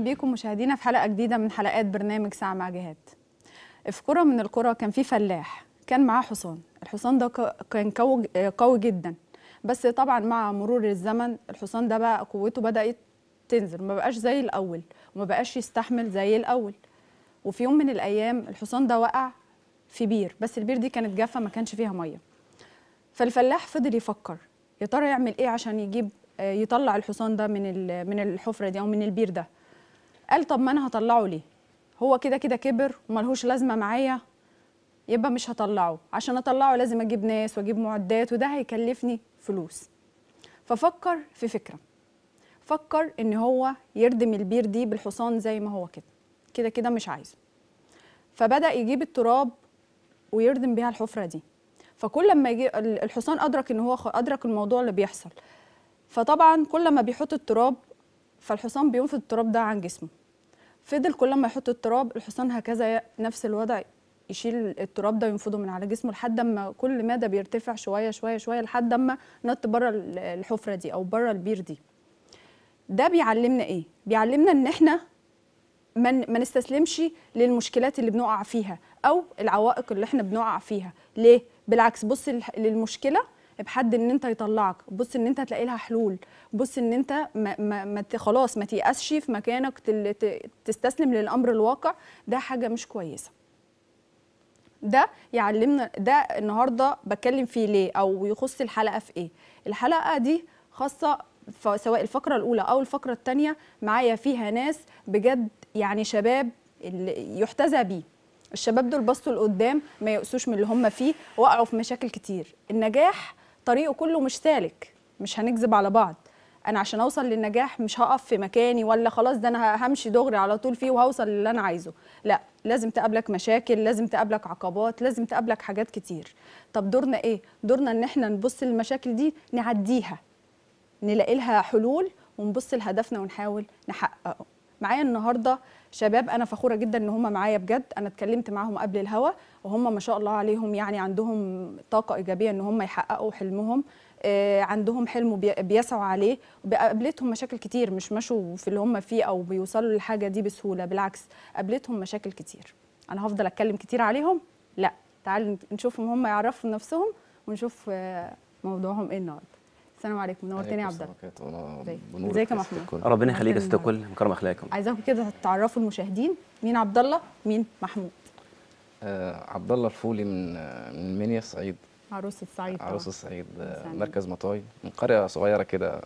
بيكم مشاهدينا في حلقة جديدة من حلقات برنامج ساعة مع جهاد في قرى من القرى كان في فلاح كان معاه حصان الحصان ده ك- كان قوي قوي جدا بس طبعا مع مرور الزمن الحصان ده بقى قوته بدأت تنزل ما بقاش زي الأول وما بقاش يستحمل زي الأول وفي يوم من الأيام الحصان ده وقع في بير بس البير دي كانت جافة ما كانش فيها مية فالفلاح فضل يفكر يا ترى يعمل ايه عشان يجيب آه، يطلع الحصان ده من ال- من الحفره دي او من البير ده قال طب ما انا هطلعه ليه هو كده كده كبر وملهوش لازمه معايا يبقى مش هطلعه عشان اطلعه لازم اجيب ناس واجيب معدات وده هيكلفني فلوس ففكر في فكره فكر ان هو يردم البير دي بالحصان زي ما هو كده كده كده مش عايزه فبدا يجيب التراب ويردم بيها الحفره دي فكل لما يجي ال- الحصان ادرك ان هو خ- ادرك الموضوع اللي بيحصل فطبعا كل ما بيحط التراب فالحصان بينفض التراب ده عن جسمه فضل كل ما يحط التراب الحصان هكذا ي- نفس الوضع يشيل التراب ده وينفضه من على جسمه لحد ما كل مدى بيرتفع شويه شويه شويه لحد ما نط بره ال- الحفره دي او بره البير دي ده بيعلمنا ايه بيعلمنا ان احنا ما ن- ما نستسلمش للمشكلات اللي بنقع فيها او العوائق اللي احنا بنقع فيها ليه بالعكس بص للح- للمشكله بحد ان انت يطلعك بص ان انت هتلاقي لها حلول بص ان انت ما, ما, ما ت- خلاص ما تيأسش في مكانك تل- ت- تستسلم للامر الواقع ده حاجه مش كويسه ده يعلمنا ده النهارده بتكلم فيه ليه او يخص الحلقه في ايه الحلقه دي خاصه ف- سواء الفقره الاولى او الفقره الثانيه معايا فيها ناس بجد يعني شباب اللي يحتذى بيه الشباب دول بصوا لقدام ما يقسوش من اللي هم فيه وقعوا في مشاكل كتير النجاح طريقه كله مش سالك مش هنكذب على بعض انا عشان اوصل للنجاح مش هقف في مكاني ولا خلاص ده انا همشي دغري على طول فيه وهوصل للي انا عايزه لا لازم تقابلك مشاكل لازم تقابلك عقبات لازم تقابلك حاجات كتير طب دورنا ايه دورنا ان احنا نبص للمشاكل دي نعديها نلاقي لها حلول ونبص لهدفنا ونحاول نحققه معايا النهارده شباب انا فخوره جدا ان هم معايا بجد انا اتكلمت معاهم قبل الهوا وهم ما شاء الله عليهم يعني عندهم طاقه ايجابيه ان هم يحققوا حلمهم آه، عندهم حلم وبي- بيسعوا عليه وقابلتهم مشاكل كتير مش مشوا في اللي هم فيه او بيوصلوا للحاجه دي بسهوله بالعكس قابلتهم مشاكل كتير انا هفضل اتكلم كتير عليهم لا تعالوا نشوفهم هم يعرفوا نفسهم ونشوف آه، موضوعهم ايه النهارده السلام عليكم نورتني يا عبد الله ازيك؟ ازيك يا محمود ربنا يخليك يا نورتني ست الكل مكرم اخلاقكم عايزاكم كده تعرفوا المشاهدين مين عبد الله مين محمود آه عبد الله الفولي من آه، من المنيا الصعيد عروس الصعيد طبعاً. عروس الصعيد آه سعيد. مركز مطاي من قريه صغيره كده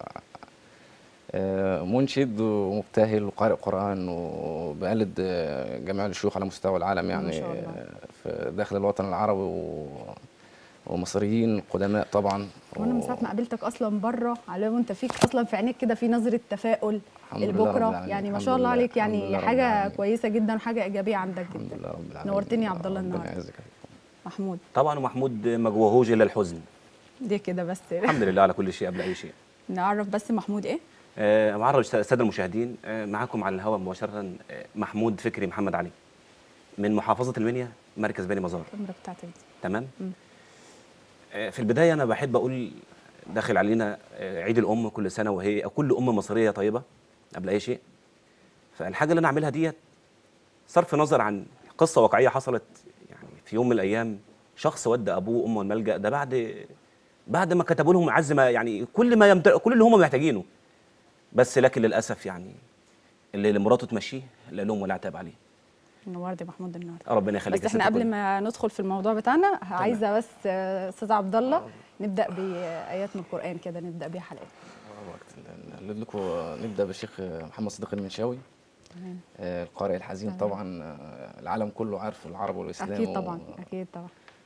آه منشد ومبتهل وقارئ قران وبقلد آه، جميع الشيوخ على مستوى العالم يعني شاء الله. آه، في داخل الوطن العربي و ومصريين قدماء طبعا وانا من ساعه ما قابلتك اصلا بره على وانت فيك اصلا في عينيك كده في نظره تفاؤل الحمد لله رب لبكره العالمين. يعني ما الحمد شاء الله لله. عليك الحمد يعني لله رب حاجه العالمين. كويسه جدا وحاجه ايجابيه عندك الحمد جدا لله رب العالمين نورتني يا عبد الله ربنا النهارده. يعزك محمود طبعا ومحمود ما جواهوش الا الحزن دي كده بس الحمد لله على كل شيء قبل اي شيء نعرف بس محمود ايه آه، معرض الساده المشاهدين آه، معاكم على الهواء مباشره آه، محمود فكري محمد علي من محافظه المنيا مركز بني مزار الكاميرا بتاعتك دي تمام مم. آه، في البدايه انا بحب اقول داخل علينا آه، عيد الام كل سنه وهي كل ام مصريه طيبه قبل اي شيء فالحاجه اللي انا اعملها ديت صرف نظر عن قصه واقعيه حصلت يعني في يوم من الايام شخص ودى ابوه وامه الملجا ده بعد بعد ما كتبوا لهم اعز ما يعني كل ما يمت... كل اللي هم محتاجينه بس لكن للاسف يعني اللي اللي مراته تمشيه لا لوم ولا عتاب عليه نورتي محمود النهارده ربنا يخليك بس يا احنا ست قبل الكل. ما ندخل في الموضوع بتاعنا عايزه بس آه، استاذ عبد الله نبدا بايات من القران كده نبدا بيها حلقتنا نقلد لكم نبدا بالشيخ محمد صديق المنشاوي تمام. آه، القارئ الحزين طبعا آه، العالم كله عارف العرب والاسلام اكيد و- طبعا اكيد طبعا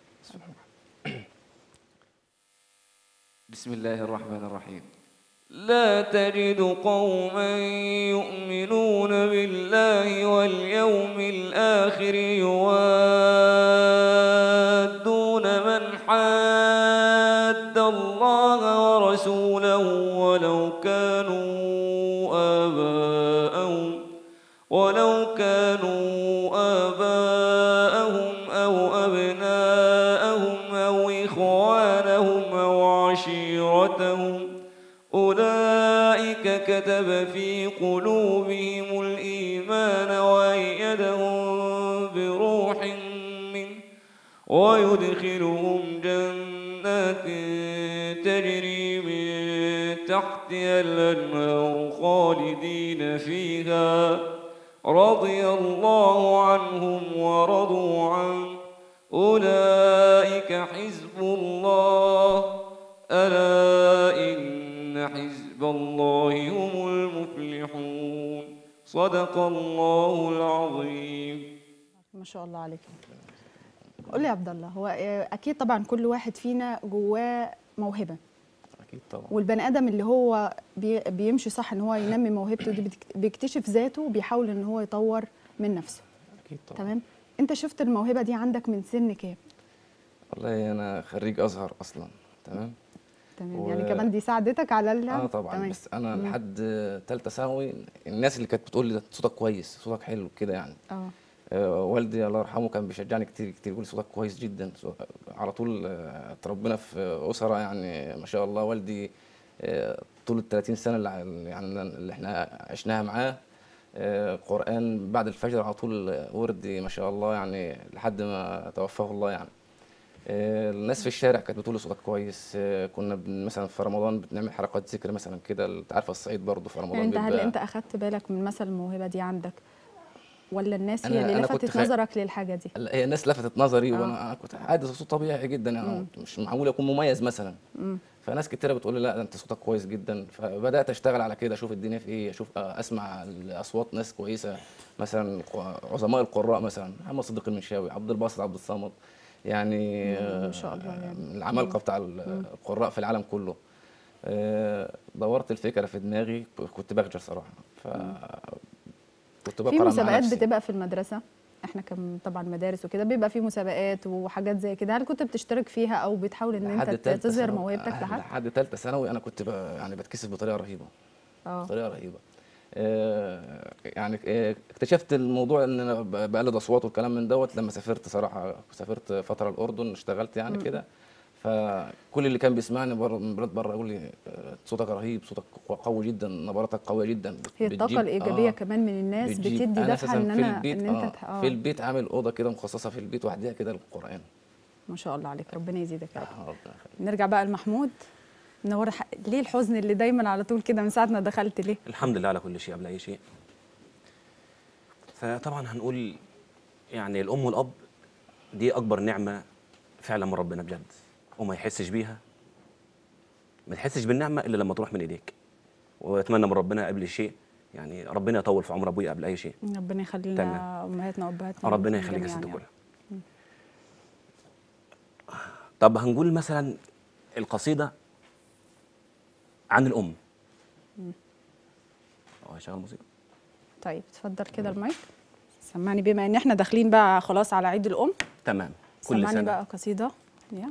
بسم الله الرحمن الرحيم لا تجد قوما يؤمنون بالله واليوم الآخر يوادون من حاد الله ورسوله ولو كانوا آباءهم ولو كانوا آباءهم أو أبناءهم أو إخوانهم أو عشيرتهم أولئك كتب في قلوبهم الإيمان وروح منه ويدخلهم جنات تجري من تحتها الأنهار خالدين فيها رضي الله عنهم ورضوا عنه أولئك حزب الله ألا إن حزب الله هم المفلحون صدق الله العظيم ما شاء الله عليك قول لي يا عبد الله هو آه، اكيد طبعا كل واحد فينا جواه موهبه اكيد طبعا والبني ادم اللي هو بي بيمشي صح ان هو ينمي موهبته دي بتك- بيكتشف ذاته وبيحاول ان هو يطور من نفسه اكيد طبعا تمام انت شفت الموهبه دي عندك من سن كام والله انا خريج ازهر اصلا تمام تمام و- يعني كمان دي ساعدتك على ال اه طبعا تمام. بس انا مم. لحد ثالثه ثانوي الناس اللي كانت بتقول لي ده صوتك كويس صوتك حلو كده يعني اه آه، والدي الله يرحمه كان بيشجعني كتير كتير يقول لي صوتك كويس جدا صو- على طول آه، اتربينا في اسره يعني ما شاء الله والدي آه، طول ال 30 سنه اللي ع- يعني اللي احنا عشناها معاه آه، قران بعد الفجر على طول آه، وردي ما شاء الله يعني لحد ما توفاه الله يعني آه، الناس في الشارع كانت بتقول لي صوتك كويس آه، كنا بن- مثلا في رمضان بنعمل حلقات ذكر مثلا كده انت عارفه الصعيد برضه في رمضان يعني انت هل بيبقى- انت اخدت بالك من مثل الموهبه دي عندك ولا الناس أنا- هي اللي أنا كنت لفتت خا- نظرك للحاجه دي لا، هي الناس لفتت نظري آه. وانا أنا كنت عادي صوت طبيعي جدا يعني مش معقول اكون مميز مثلا مم. فناس كتيره بتقول لي لا ده انت صوتك كويس جدا فبدات اشتغل على كده اشوف الدنيا في ايه اشوف آه، اسمع الاصوات ناس كويسه مثلا ق- عظماء القراء مثلا محمد صديق المنشاوي عبد الباسط عبد الصمد يعني ما آه، شاء الله يعني. من العمالقه بتاع القراء في العالم كله آه، دورت الفكره في دماغي كنت بخجل صراحه ف كنت في بقرا مع مسابقات نفسي. بتبقى في المدرسه احنا كم طبعا مدارس وكده بيبقى في مسابقات وحاجات زي كده هل كنت بتشترك فيها او بتحاول ان انت لحد تالتة تظهر ثانوي- موهبتك آه، لحد لحد ثالثه ثانوي انا كنت ب... يعني بتكسب بطريقه رهيبه اه بطريقه رهيبه آه، يعني آه، اكتشفت الموضوع ان انا ب- بقلد اصوات والكلام من دوت لما سافرت صراحه سافرت فتره الاردن اشتغلت يعني كده فكل اللي كان بيسمعني بره من بلاد بره يقول لي آه، صوتك رهيب صوتك قوي جدا نبراتك قويه جدا هي بتجيب- الطاقه الايجابيه آه، كمان من الناس بتجيب. بتدي أنا دفعه أساساً ان في انا البيت ان آه انت تح- في البيت عامل اوضه كده مخصصه في البيت وحديها كده للقران ما شاء الله عليك ربنا يزيدك يا رب آه، ربنا يخليك. نرجع بقى لمحمود منور ح- ليه الحزن اللي دايما على طول كده من ساعه ما دخلت ليه الحمد لله على كل شيء قبل اي شيء فطبعا هنقول يعني الام والاب دي اكبر نعمه فعلا من ربنا بجد وما يحسش بيها ما تحسش بالنعمه الا لما تروح من ايديك واتمنى من ربنا قبل شيء يعني ربنا يطول في عمر ابويا قبل اي شيء ربنا يخلي لنا تمام. امهاتنا وابهاتنا ربنا يخليك يا جميعاً ست يعني. كلها طب هنقول مثلا القصيده عن الام اه شغل موسيقى طيب اتفضل كده المايك سمعني بما ان احنا داخلين بقى خلاص على عيد الام تمام كل سمعني سنه بقى قصيده يا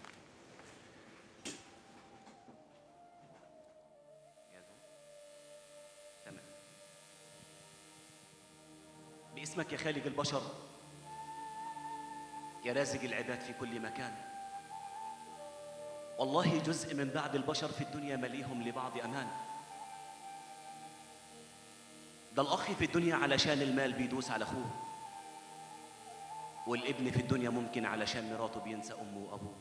باسمك يا خالق البشر يا رازق العباد في كل مكان والله جزء من بعد البشر في الدنيا مليهم لبعض أمان ده الأخ في الدنيا علشان المال بيدوس على أخوه والابن في الدنيا ممكن علشان مراته بينسى أمه وأبوه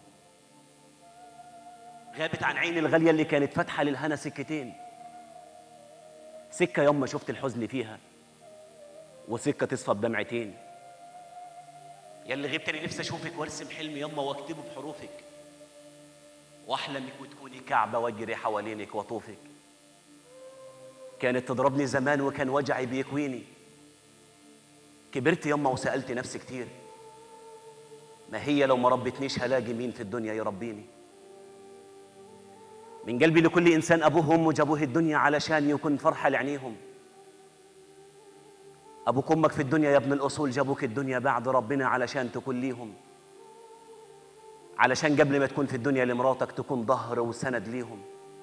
غابت عن عين الغالية اللي كانت فاتحة للهنا سكتين سكة يوم شفت الحزن فيها وسكة تصفى بدمعتين يلي غبت انا نفسي اشوفك وارسم حلمي يما واكتبه بحروفك واحلمك وتكوني كعبه واجري حوالينك واطوفك كانت تضربني زمان وكان وجعي بيكويني كبرت يما وسالت نفسي كتير ما هي لو ما ربتنيش هلاقي مين في الدنيا يربيني من قلبي لكل انسان ابوه وامه جابوه الدنيا علشان يكون فرحه لعينيهم أبوك وأمك في الدنيا يا ابن الأصول جابوك الدنيا بعد ربنا علشان تكون ليهم علشان قبل ما تكون في الدنيا لمراتك تكون ظهر وسند ليهم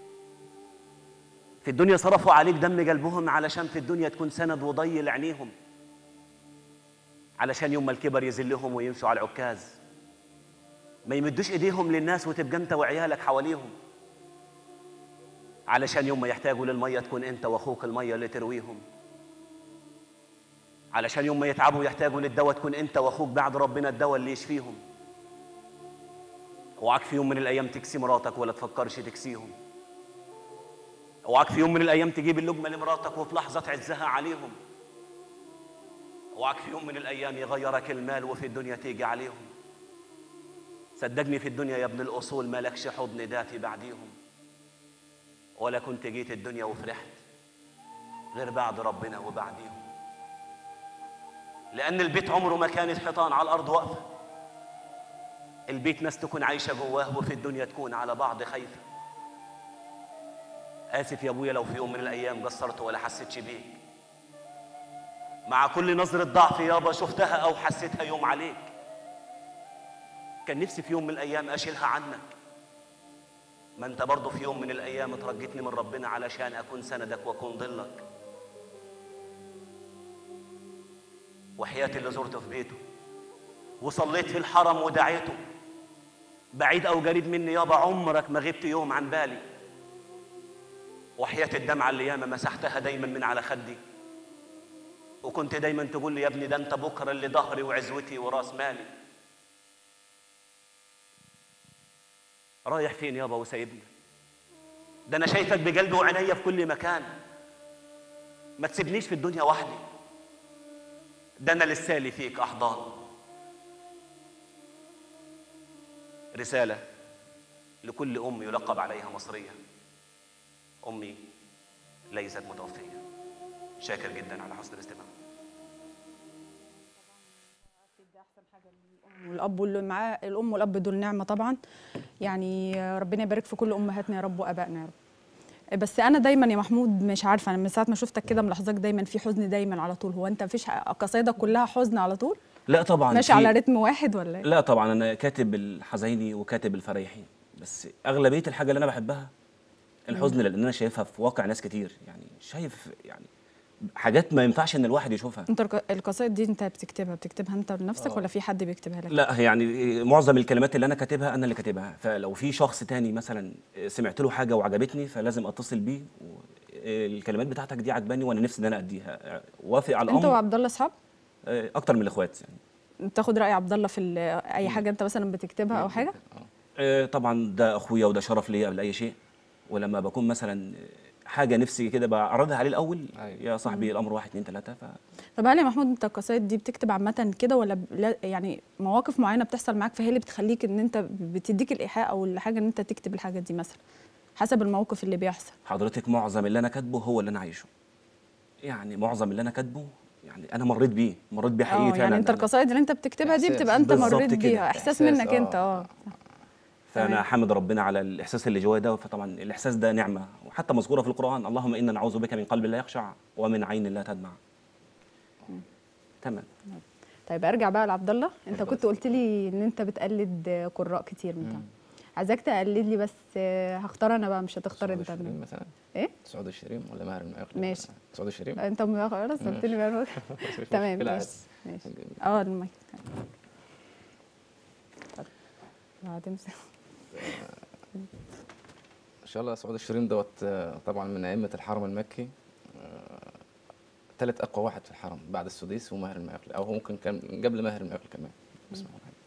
في الدنيا صرفوا عليك دم قلبهم علشان في الدنيا تكون سند وضي لعينيهم علشان يوم ما الكبر يذلهم ويمشوا على العكاز ما يمدوش ايديهم للناس وتبقى انت وعيالك حواليهم علشان يوم ما يحتاجوا للميه تكون انت واخوك الميه اللي ترويهم علشان يوم ما يتعبوا ويحتاجوا للدواء تكون انت واخوك بعد ربنا الدواء اللي يشفيهم اوعاك في يوم من الايام تكسي مراتك ولا تفكرش تكسيهم اوعاك في يوم من الايام تجيب اللقمه لمراتك وفي لحظه تعزها عليهم اوعاك في يوم من الايام يغيرك المال وفي الدنيا تيجي عليهم صدقني في الدنيا يا ابن الاصول مالكش حضن دافي بعديهم ولا كنت جيت الدنيا وفرحت غير بعد ربنا وبعديهم لأن البيت عمره ما كانت حيطان على الأرض واقفة البيت ناس تكون عايشة جواه وفي الدنيا تكون على بعض خايفة آسف يا أبويا لو في يوم من الأيام قصرت ولا حسيتش بيك مع كل نظرة ضعف يابا شفتها أو حسيتها يوم عليك كان نفسي في يوم من الأيام أشيلها عنك ما أنت برضه في يوم من الأيام ترجتني من ربنا علشان أكون سندك وأكون ظلك وحياة اللي زرته في بيته وصليت في الحرم ودعيته بعيد أو قريب مني يابا عمرك ما غبت يوم عن بالي وحياة الدمعة اللي ياما مسحتها دايما من على خدي وكنت دايما تقول لي يا ابني ده انت بكره اللي ظهري وعزوتي وراس مالي رايح فين يابا وسايبني ده انا شايفك بقلبي وعينيا في كل مكان ما تسيبنيش في الدنيا وحدي ده انا لسالي فيك احضان رساله لكل ام يلقب عليها مصريه امي ليست متوفيه شاكر جدا على حسن الاستماع والاب واللي معاه الام والاب دول نعمه طبعا يعني ربنا يبارك في كل امهاتنا يا رب وابائنا يا رب بس انا دايما يا محمود مش عارفه انا من ساعه ما شفتك كده ملاحظاك دايما في حزن دايما على طول هو انت مفيش قصايدك كلها حزن على طول لا طبعا ماشي في- على رتم واحد ولا ايه لا طبعا انا كاتب الحزيني وكاتب الفريحي بس اغلبيه الحاجه اللي انا بحبها الحزن لان انا شايفها في واقع ناس كتير يعني شايف يعني حاجات ما ينفعش ان الواحد يشوفها انت الق- القصايد دي انت بتكتبها بتكتبها انت لنفسك ولا في حد بيكتبها لك لا يعني معظم الكلمات اللي انا كاتبها انا اللي كاتبها فلو في شخص تاني مثلا سمعت له حاجه وعجبتني فلازم اتصل بيه الكلمات بتاعتك دي عجباني وانا نفسي ان انا اديها وافق على انت الامر وعبد الله اصحاب آه، اكتر من الاخوات يعني تاخد راي عبد الله في ال- اي حاجه انت مثلا بتكتبها او حاجه آه، طبعا ده اخويا وده شرف ليا قبل اي شيء ولما بكون مثلا حاجه نفسي كده بعرضها عليه الاول أيوة. يا صاحبي الامر واحد اتنين تلاته ف طب هل يا محمود انت القصايد دي بتكتب عامه كده ولا ب- لا- يعني مواقف معينه بتحصل معاك فهي اللي بتخليك ان انت بتديك الايحاء او الحاجه ان انت تكتب الحاجه دي مثلا حسب الموقف اللي بيحصل حضرتك معظم اللي انا كاتبه هو اللي انا عايشه يعني معظم اللي انا كاتبه يعني انا مريت بيه مريت بيه حقيقي اه فعلا يعني انت أنا- القصايد اللي انت بتكتبها دي إحساس. بتبقى انت بالظبط مريت كده. بيها احساس, إحساس، منك آه. انت اه فانا تمام. حامد ربنا على الاحساس اللي جوايا ده فطبعا الاحساس ده نعمه وحتى مذكوره في القران اللهم انا نعوذ بك من قلب لا يخشع ومن عين لا تدمع تمام طيب ارجع بقى لعبد الله انت كنت قلت لي ان انت بتقلد قراء كتير انت عايزاك تقلد لي بس آه، هختار انا بقى مش هتختار سعود انت الشريم مثلا ايه سعود الشريم ولا ماهر المعيقلي ماشي. سعود الشريم انت م- خلاص قلت لي بقى مش تمام مشكلة ماشي عادي. ماشي اه المايك لا هتمسك ان شاء الله سعود الشريم دوت آه، طبعا من ائمه الحرم المكي ثالث اقوى واحد في الحرم بعد السديس وماهر المعيقلي او هو ممكن كان قبل ماهر المعيقلي كمان بسم الله الرحمن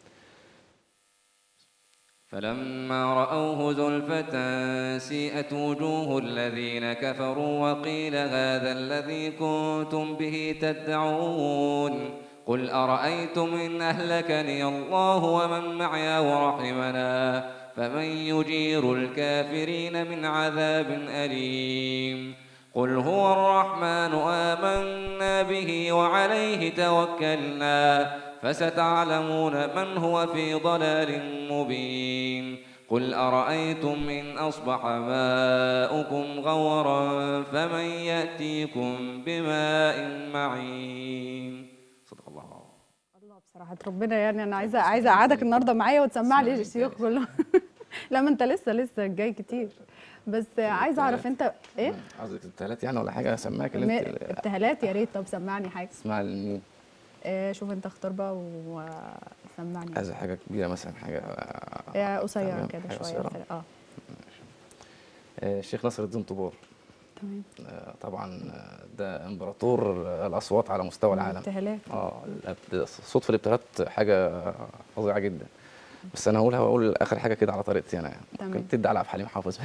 فلما رأوه زلفة سيئت وجوه الذين كفروا وقيل هذا الذي كنتم به تدعون قل أرأيتم إن أهلكني الله ومن معي ورحمنا فمن يجير الكافرين من عذاب أليم قل هو الرحمن آمنا به وعليه توكلنا فستعلمون من هو في ضلال مبين قل أرأيتم إن أصبح ماؤكم غورا فمن يأتيكم بماء معين صدق الله الله بصراحه ربنا يعني انا عايزه عايزه اقعدك النهارده معايا وتسمع لي الشيوخ كله لا ما انت لسه لسه جاي كتير بس عايزه اعرف انت ايه عاوزك ابتهالات يعني ولا حاجه اسمعك اللي م- انت ابتهالات يا ريت طب سمعني حاجه تسمع لمين آه، شوف انت اختار بقى وسمعني عايزه حاجه كبيره مثلا حاجه يا قصيره تمام، كده حاجة شويه قصيرة. اه آه، الشيخ نصر الدين طبور تمام آه، طبعا آه، ده امبراطور آه، الاصوات على مستوى العالم الابتهالات اه الأب- الصوت في الابتهالات حاجه فظيعه جدا بس انا هقولها واقول اخر حاجه كده على طريقتي انا يعني تمام. كنت تدي على عبد الحليم حافظ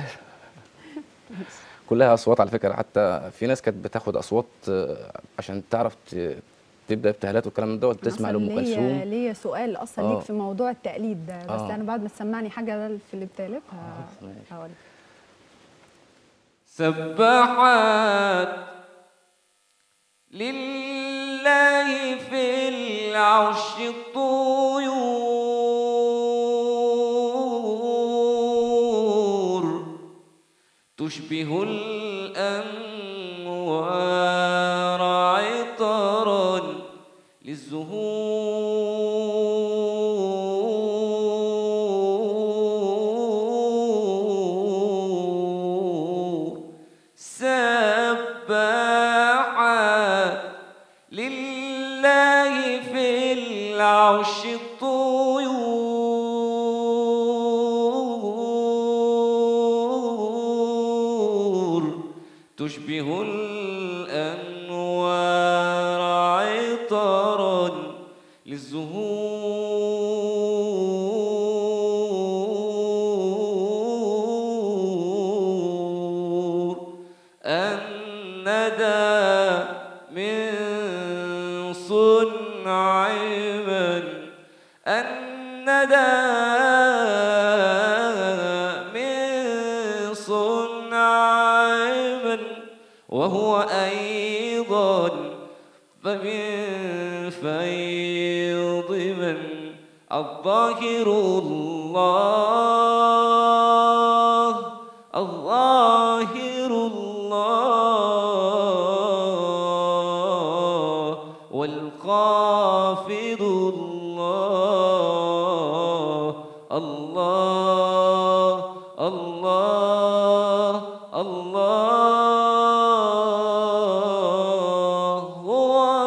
كلها اصوات على فكره حتى في ناس كانت بتاخد اصوات آه، عشان تعرف ت- تبدا ابتهالات والكلام من دوت تسمع أصلاً لام ليا كلثوم ليا سؤال اصلا آه. ليك في موضوع التقليد ده بس آه. انا بعد ما تسمعني حاجه في الابتهالات ه- ماشي. هقول سبحات لله في العرش الطيور تشبه الأنوار عطرا للزهور سبحات لله في العرش الطيور تشبه الأنوار عطرا للزهور الندى من صنع من الندى من صنع من وهو أيضا فمن فيض من الظاهر الله الظاهر الله والخافض الله الله الله الله هو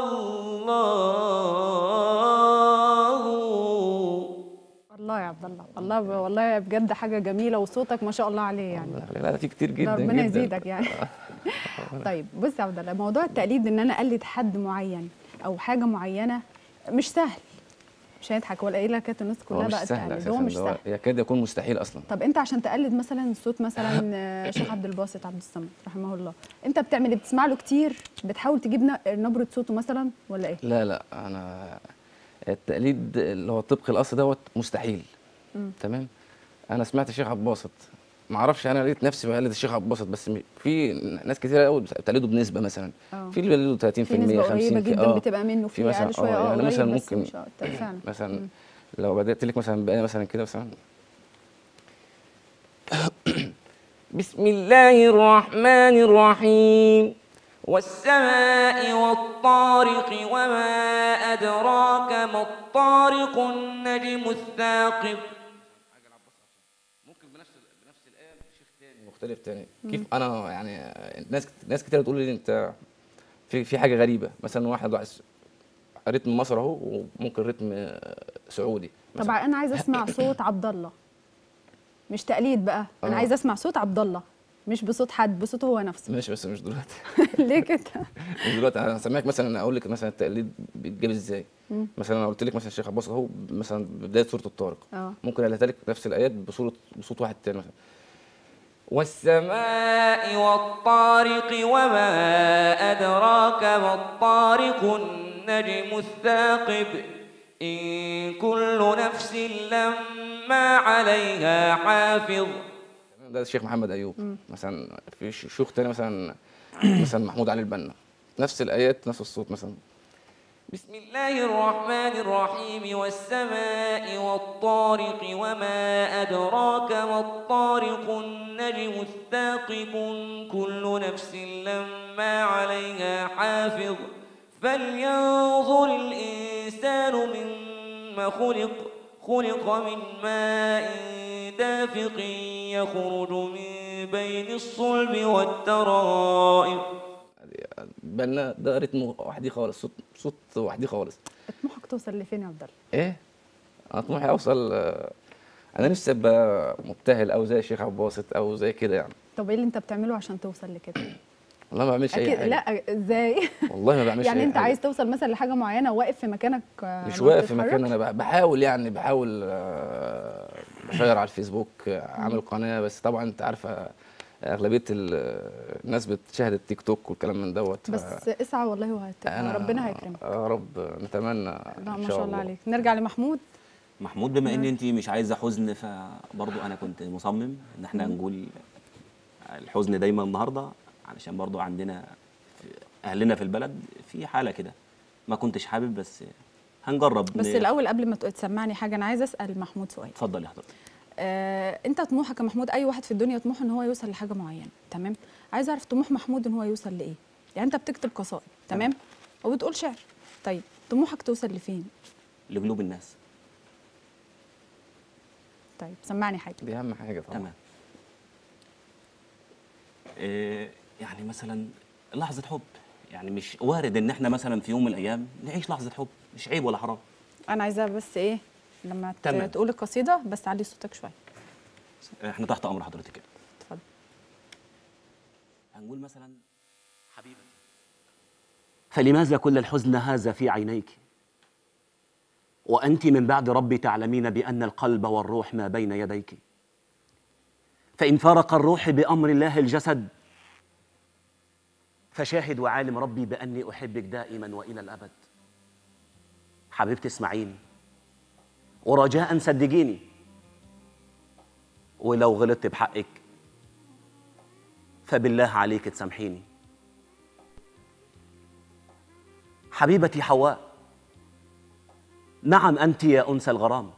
الله الله يا عبد الله الله ب- والله بجد حاجه جميله وصوتك ما شاء الله عليه يعني لا لا في كتير ده جدا ربنا جدا يزيدك يعني طيب بص يا عبد الله موضوع التقليد ان انا اقلد حد معين او حاجه معينه مش سهل مش هيضحك ولا قايله كانت الناس هو كلها مش بقى سهل تقلد اساسا هو مش ده هو سهل يكاد يكون مستحيل اصلا طب انت عشان تقلد مثلا صوت مثلا آه، شيخ عبد الباسط عبد الصمد رحمه الله انت بتعمل ايه بتسمع له كتير بتحاول تجيب ن- نبره صوته مثلا ولا ايه لا لا انا التقليد اللي هو طبق الاصل دوت مستحيل تمام انا سمعت الشيخ عبد الباسط ما اعرفش انا لقيت نفسي بقلد الشيخ عبد الباسط بس م- في ناس كتير قوي بتقلده بنسبه مثلا اه. في اللي بيقلده 30% في نسبه 50 قريبه في- جدا آه. بتبقى منه في في مثلا اقل شويه اه اه يعني قريب مثلا بس ممكن مش اكتر فعلا مثلا لو بدات لك مثلا بآية مثلا كده مثلا بسم الله الرحمن الرحيم والسماء والطارق وما أدراك ما الطارق النجم الثاقب مختلف تاني كيف انا يعني ناس ناس كتير تقول لي انت في في حاجه غريبه مثلا واحد عايز رتم مصر اهو وممكن رتم آه، سعودي مثلا طبعا انا عايزه اسمع صوت عبد الله مش تقليد بقى انا اه. عايزه اسمع صوت عبد الله مش بصوت حد بصوته هو نفسه ماشي بس مش دلوقتي ليه كده مش دلوقتي انا سامعك مثلا اقول لك مثلا التقليد بيتجاب ازاي مثلا انا قلت لك مثلا الشيخ عباس اهو مثلا بدايه سوره الطارق اه ممكن اقولها لك نفس الايات بصوره بصوت واحد تاني مثلا والسماء والطارق وما أدراك ما الطارق النجم الثاقب إن كل نفس لما عليها حافظ ده الشيخ محمد ايوب مثلا في ش- شيوخ تاني مثلا مثلا محمود علي البنا نفس الايات نفس الصوت مثلا بسم الله الرحمن الرحيم والسماء والطارق وما أدراك ما الطارق النجم الثاقب كل نفس لما عليها حافظ فلينظر الإنسان مما خلق خلق من ماء دافق يخرج من بين الصلب والترائب بنا ده رتم وحدي خالص صوت صوت وحدي خالص طموحك توصل لفين يا عبد الله ايه انا طموحي اوصل آه، انا نفسي ابقى مبتهل او زي الشيخ عبد الباسط او زي كده يعني طب ايه اللي انت بتعمله عشان توصل لكده والله ما بعملش اي اكيد حاجه لا ازاي والله ما بعملش يعني أي انت حاجة. عايز توصل مثلا لحاجه معينه واقف في مكانك آه، مش ما واقف في بتتحركش؟ مكان انا بح- بحاول يعني بحاول آه، بشير على الفيسبوك آه، عامل قناه بس طبعا انت عارفه اغلبيه ال- الناس بتشاهد التيك توك والكلام من دوت ف- بس اسعى والله وهت... ربنا هيكرمك يا رب نتمنى لا ان ما شاء شاء الله عليك نرجع لمحمود محمود بما ان انت مش عايزه حزن فبرضه انا كنت مصمم ان احنا نقول الحزن دايما النهارده علشان برضه عندنا في- اهلنا في البلد في حاله كده ما كنتش حابب بس هنجرب بس ن- الاول قبل ما تسمعني حاجه انا عايزه اسال محمود سؤال اتفضل يا حضرتك آه، انت طموحك يا محمود اي واحد في الدنيا طموحه ان هو يوصل لحاجه معينه تمام عايز اعرف طموح محمود ان هو يوصل لايه يعني انت بتكتب قصائد تمام وبتقول شعر طيب طموحك توصل لفين لقلوب الناس طيب سمعني حاجه دي اهم حاجه طبعا تمام إيه يعني مثلا لحظه حب يعني مش وارد ان احنا مثلا في يوم من الايام نعيش لحظه حب مش عيب ولا حرام انا عايزه بس ايه لما ت- تمام. تقول القصيده بس علي صوتك شويه احنا تحت امر حضرتك كده اتفضل هنقول مثلا حبيبتي فلماذا كل الحزن هذا في عينيك وانت من بعد ربي تعلمين بان القلب والروح ما بين يديك فان فارق الروح بامر الله الجسد فشاهد وعالم ربي باني احبك دائما والى الابد حبيبتي اسمعيني ورجاء صدقيني ولو غلطت بحقك فبالله عليك تسامحيني حبيبتي حواء نعم انت يا انس الغرام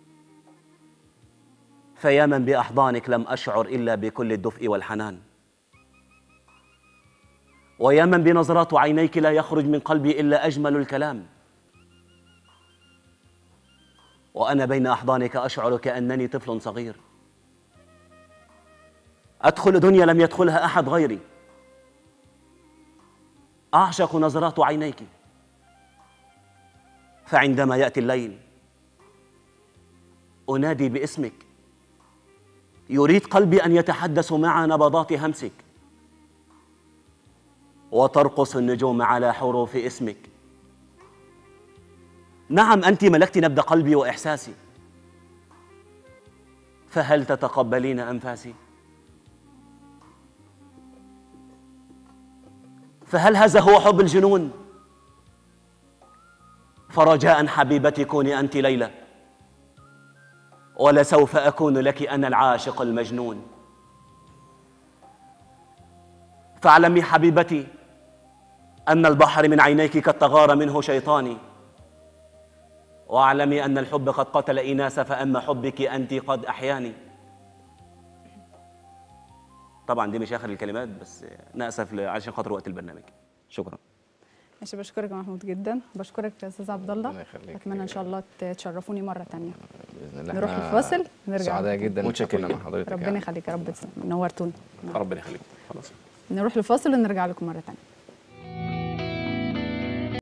فيا من باحضانك لم اشعر الا بكل الدفء والحنان ويا من بنظرات عينيك لا يخرج من قلبي الا اجمل الكلام وانا بين احضانك اشعر كانني طفل صغير أدخل دنيا لم يدخلها أحد غيري أعشق نظرات عينيك فعندما يأتي الليل أنادي باسمك يريد قلبي أن يتحدث مع نبضات همسك وترقص النجوم على حروف اسمك نعم أنت ملكت نبض قلبي وإحساسي فهل تتقبلين أنفاسي؟ فهل هذا هو حب الجنون فرجاء حبيبتي كوني انت ليلى ولسوف اكون لك انا العاشق المجنون فاعلمي حبيبتي ان البحر من عينيك قد تغار منه شيطاني واعلمي ان الحب قد قتل اناس فاما حبك انت قد احياني طبعا دي مش اخر الكلمات بس ناسف ل- عشان خاطر وقت البرنامج شكرا ماشي بشكرك يا محمود جدا بشكرك يا استاذ عبد الله ربنا يخليك. اتمنى ان شاء الله تشرفوني مره تانية باذن الله نروح إحنا الفاصل نرجع سعداء جدا إن إحنا متشكرين كنا مع حضرتك ربنا يعني. يخليك يا رب تسلم. نورتونا ربنا يخليك خلاص نروح الفاصل ونرجع لكم مره تانية